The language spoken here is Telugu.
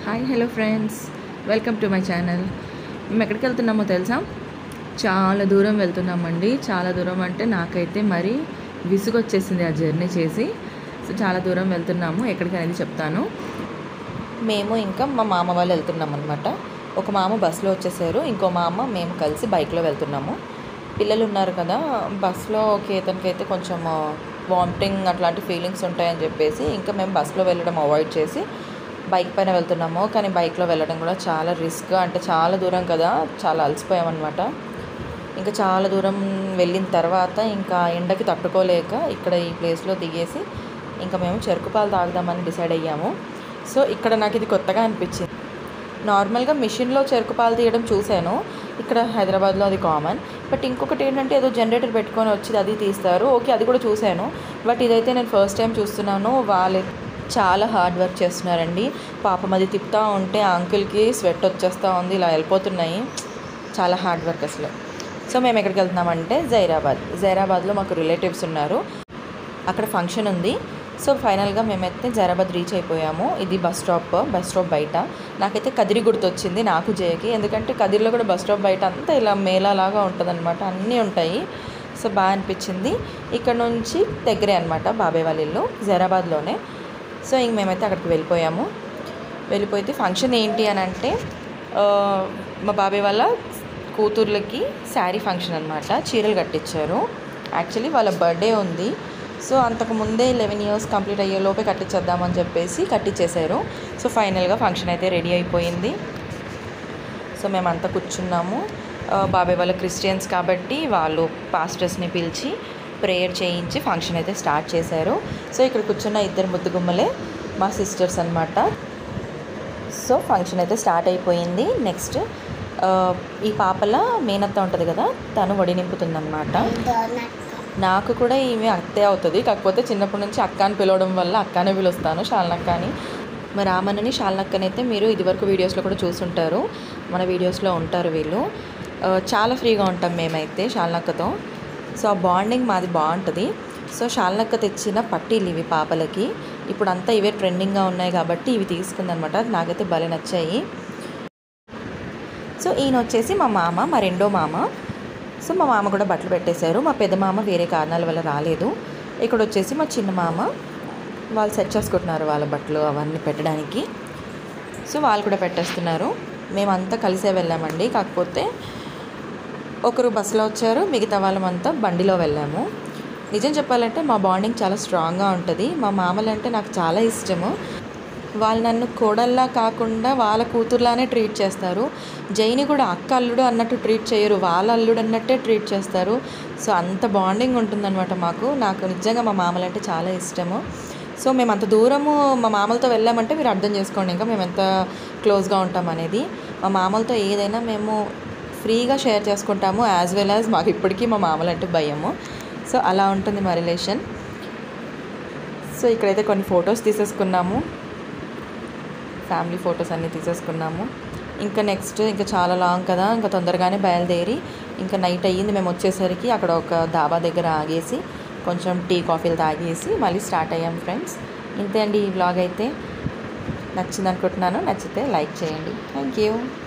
hi hello friends welcome to my channel మేము ఎక్కడికి వెళ్తున్నామో తెలుసా చాలా దూరం వెళ్తున్నామండి చాలా దూరం అంటే నాకైతే మరి విసుగు వచ్చేసింది ఆ జర్నీ చేసి సో చాలా దూరం వెళ్తున్నాము ఎక్కడికి అనేది చెప్తాను మేము ఇంకా మా మామ వాళ్ళు వెళ్తున్నాం అనమాట ఒక మామ బస్సులో వచ్చేసారు ఇంకో మామ మేము కలిసి బైక్లో వెళ్తున్నాము పిల్లలు ఉన్నారు కదా బస్సులో కేతన్కి అయితే కొంచెం వామిటింగ్ అట్లాంటి ఫీలింగ్స్ ఉంటాయని చెప్పేసి ఇంకా మేము బస్సులో వెళ్ళడం అవాయిడ్ చేసి బైక్ పైన వెళ్తున్నాము కానీ బైక్లో వెళ్ళడం కూడా చాలా రిస్క్ అంటే చాలా దూరం కదా చాలా అలసిపోయామన్నమాట ఇంకా చాలా దూరం వెళ్ళిన తర్వాత ఇంకా ఎండకి తట్టుకోలేక ఇక్కడ ఈ ప్లేస్లో దిగేసి ఇంకా మేము చెరుకు పాలు తాగుదామని డిసైడ్ అయ్యాము సో ఇక్కడ నాకు ఇది కొత్తగా అనిపించింది నార్మల్గా మిషన్లో చెరుకు పాలు తీయడం చూశాను ఇక్కడ హైదరాబాద్లో అది కామన్ బట్ ఇంకొకటి ఏంటంటే ఏదో జనరేటర్ పెట్టుకొని వచ్చి అది తీస్తారు ఓకే అది కూడా చూశాను బట్ ఇదైతే నేను ఫస్ట్ టైం చూస్తున్నాను వాళ్ళు చాలా హార్డ్ వర్క్ చేస్తున్నారండి పాపం అది తిప్పుతూ ఉంటే ఆ అంకుల్కి స్వెట్ వచ్చేస్తూ ఉంది ఇలా వెళ్ళిపోతున్నాయి చాలా హార్డ్ వర్క్ అసలు సో మేము ఎక్కడికి వెళ్తున్నామంటే జైరాబాద్ జైరాబాద్లో మాకు రిలేటివ్స్ ఉన్నారు అక్కడ ఫంక్షన్ ఉంది సో ఫైనల్గా మేమైతే జైరాబాద్ రీచ్ అయిపోయాము ఇది బస్ స్టాప్ బస్ స్టాప్ బయట నాకైతే కదిరి గుర్తొచ్చింది నాకు జయకి ఎందుకంటే కదిరిలో కూడా బస్ స్టాప్ బయట అంతా ఇలా మేళాలాగా ఉంటుందన్నమాట అన్నీ ఉంటాయి సో బాగా అనిపించింది ఇక్కడ నుంచి దగ్గరే అనమాట బాబాయ్ వాళ్ళ ఇల్లు జైరాబాద్లోనే సో ఇంక మేమైతే అక్కడికి వెళ్ళిపోయాము వెళ్ళిపోతే ఫంక్షన్ ఏంటి అని అంటే ఆ, మా బాబాయ్ వాళ్ళ కూతుర్లకి శారీ ఫంక్షన్ అనమాట చీరలు కట్టించారు యాక్చువల్లీ వాళ్ళ బర్త్డే ఉంది సో అంతకు ముందే లెవెన్ ఇయర్స్ కంప్లీట్ అయ్యే లోపే కట్టించేద్దామని చెప్పేసి కట్టించేశారు సో ఫైనల్గా ఫంక్షన్ అయితే రెడీ అయిపోయింది సో మేమంతా కూర్చున్నాము ఆ, బాబాయ్ వాళ్ళ క్రిస్టియన్స్ కాబట్టి వాళ్ళు పాస్టర్స్ని పిలిచి ప్రేయర్ చేయించి ఫంక్షన్ అయితే స్టార్ట్ చేశారు సో ఇక్కడ కూర్చున్న ఇద్దరు ముద్దుగుమ్మలే మా సిస్టర్స్ అనమాట సో ఫంక్షన్ అయితే స్టార్ట్ అయిపోయింది నెక్స్ట్ ఆ, ఈ పాపల మేనత్త ఉంటుంది కదా తను వడి నింపుతుందన్నమాట నాకు కూడా ఈమె అత్తే అవుతుంది కాకపోతే చిన్నప్పటి నుంచి అక్క అని పిలవడం వల్ల అక్కనే పిలుస్తాను షాల్నక్క అని మరి రామన్నని షాల్నక్కని అయితే మీరు ఇదివరకు వీడియోస్లో కూడా చూసుంటారు మన వీడియోస్లో ఉంటారు వీళ్ళు ఆ, చాలా ఫ్రీగా ఉంటాం మేమైతే షాల్నక్కతో సో ఆ బాండింగ్ మాది బాగుంటుంది సో షాల్నక్క తెచ్చిన పట్టీలు ఇవి పాపలకి ఇప్పుడు అంతా ఇవే ట్రెండింగ్గా ఉన్నాయి కాబట్టి ఇవి తీసుకుందనమాట నాకైతే భలే నచ్చాయి సో ఈయన వచ్చేసి మా మామ మా రెండో మామ సో మా మామ కూడా బట్టలు పెట్టేశారు మా పెద్ద మామ వేరే కారణాల వల్ల రాలేదు ఇక్కడ వచ్చేసి మా చిన్న మామ వాళ్ళు సెట్ చేసుకుంటున్నారు వాళ్ళ బట్టలు అవన్నీ పెట్టడానికి సో వాళ్ళు కూడా పెట్టేస్తున్నారు మేమంతా కలిసే వెళ్ళామండి కాకపోతే ఒకరు బస్సులో వచ్చారు మిగతా వాళ్ళమంతా బండిలో వెళ్ళాము నిజం చెప్పాలంటే మా బాండింగ్ చాలా స్ట్రాంగ్గా ఉంటుంది మా మామలంటే నాకు చాలా ఇష్టము వాళ్ళు నన్ను కోడల్లా కాకుండా వాళ్ళ కూతుర్లానే ట్రీట్ చేస్తారు జైని కూడా అక్క అల్లుడు అన్నట్టు ట్రీట్ చేయరు వాళ్ళ అల్లుడు అన్నట్టే ట్రీట్ చేస్తారు సో అంత బాండింగ్ ఉంటుందన్నమాట మాకు నాకు నిజంగా మా మామలంటే చాలా ఇష్టము సో మేము అంత దూరము మా మామలతో వెళ్ళామంటే మీరు అర్థం చేసుకోండి ఇంకా మేము ఎంత క్లోజ్గా ఉంటాం అనేది మా మామలతో ఏదైనా మేము ఫ్రీగా షేర్ చేసుకుంటాము యాజ్ వెల్ యాజ్ మాకు ఇప్పటికీ మా మామలంటే భయము సో అలా ఉంటుంది మా రిలేషన్ సో ఇక్కడైతే కొన్ని ఫొటోస్ తీసేసుకున్నాము ఫ్యామిలీ ఫొటోస్ అన్నీ తీసేసుకున్నాము ఇంకా నెక్స్ట్ ఇంకా చాలా లాంగ్ కదా ఇంకా తొందరగానే బయలుదేరి ఇంకా నైట్ అయ్యింది మేము వచ్చేసరికి అక్కడ ఒక దాబా దగ్గర ఆగేసి కొంచెం టీ కాఫీలు తాగేసి మళ్ళీ స్టార్ట్ అయ్యాం ఫ్రెండ్స్ ఇంతే అండి ఈ వ్లాగ్ అయితే నచ్చింది అనుకుంటున్నాను నచ్చితే లైక్ చేయండి థ్యాంక్ యూ